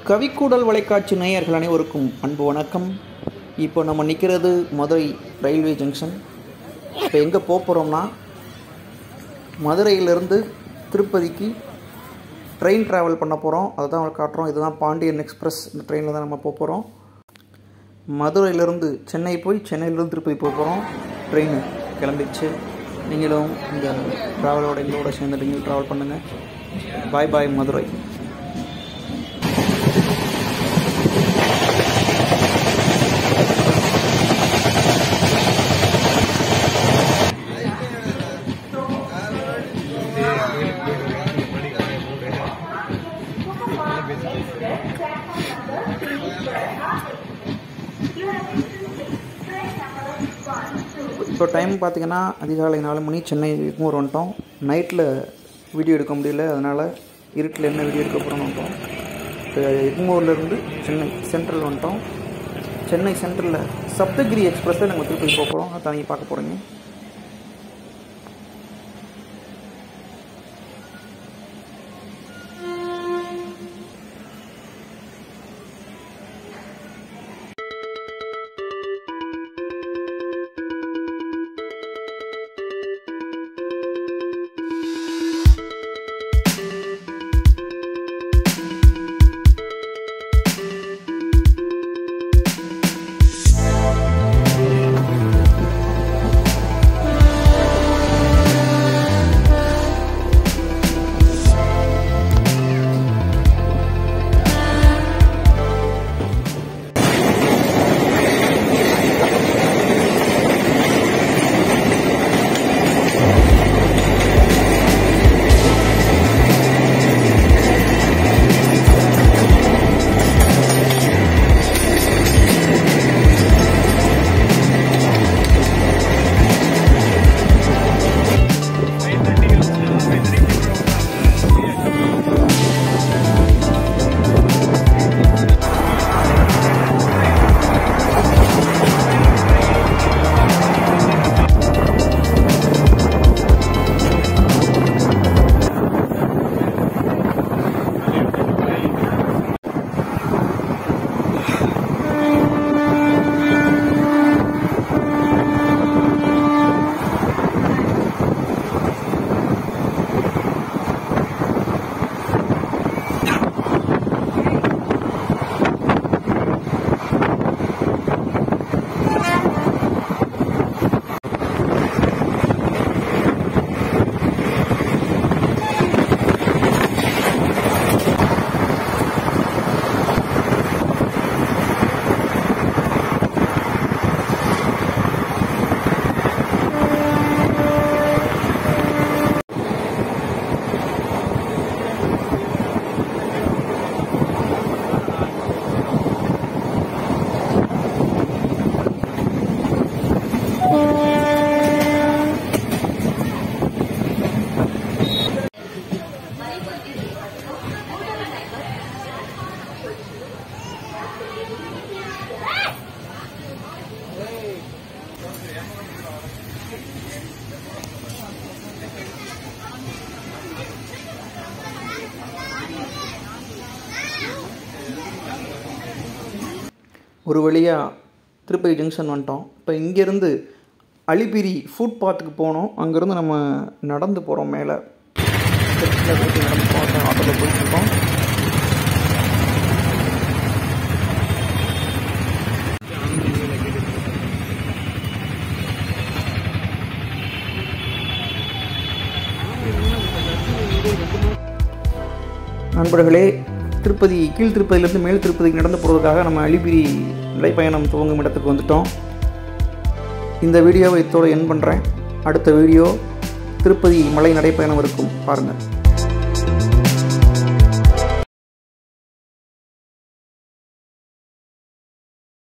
கவிக்கூடல் வலைக்காட்சி நேயர்கள் அனைவருக்கும் அன்பு வணக்கம் இப்போ நம்ம நிற்கிறது மதுரை ரயில்வே ஜங்ஷன் இப்போ எங்கே போக போகிறோம்னா மதுரையிலேருந்து திருப்பதிக்கு ட்ரெயின் ட்ராவல் பண்ண போகிறோம் அதை தான் காட்டுறோம் இதுதான் பாண்டியன் எக்ஸ்பிரஸ் இந்த ட்ரெயினில் தான் நம்ம போக போகிறோம் மதுரையிலேருந்து சென்னை போய் சென்னையிலேருந்து திருப்பதி போக போகிறோம் ட்ரெயின் கிளம்பிடுச்சு நீங்களும் இந்த ட்ராவலோட எங்களோட சேர்ந்து நீங்களும் ட்ராவல் பண்ணுங்கள் பாய் பாய் மதுரை இப்போ டைம் பார்த்தீங்கன்னா அதிகாலை நாலு மணி சென்னை எக்மூர் வந்துட்டோம் நைட்டில் வீடியோ எடுக்க முடியல அதனால் இருட்டில் என்ன வீடியோ எடுக்க போகிறோம்னு வந்துட்டோம் இப்போ எக்மூர்லேருந்து சென்னை சென்ட்ரல் வந்துட்டோம் சென்னை சென்ட்ரலில் சப்தகிரி எக்ஸ்பிரஸில் நாங்கள் திருப்பதி போக போகிறோம் அதை நீங்கள் பார்க்க போகிறீங்க ஒரு வழியாக திருப்பதி ஜங்ஷன் வந்துட்டோம் இப்போ இங்கேருந்து அலிபிரி ஃபுட் பாத்துக்கு போனோம் அங்கேருந்து நம்ம நடந்து போகிறோம் மேலே நடந்து போகிறோம் ஆட்டோவில் போயிட்டுருக்கோம் நண்பர்களே திருப்பதி கீழ் திருப்பதியிலேருந்து மேல் திருப்பதிக்கு நடந்து போகிறதுக்காக நம்ம அலிபிரி நடைப்பயணம் துவங்கும் இடத்துக்கு வந்துட்டோம் இந்த வீடியோவை இத்தோடு என் பண்ணுறேன் அடுத்த வீடியோ திருப்பதி மலை நடைப்பயணம் இருக்கும் பாருங்கள்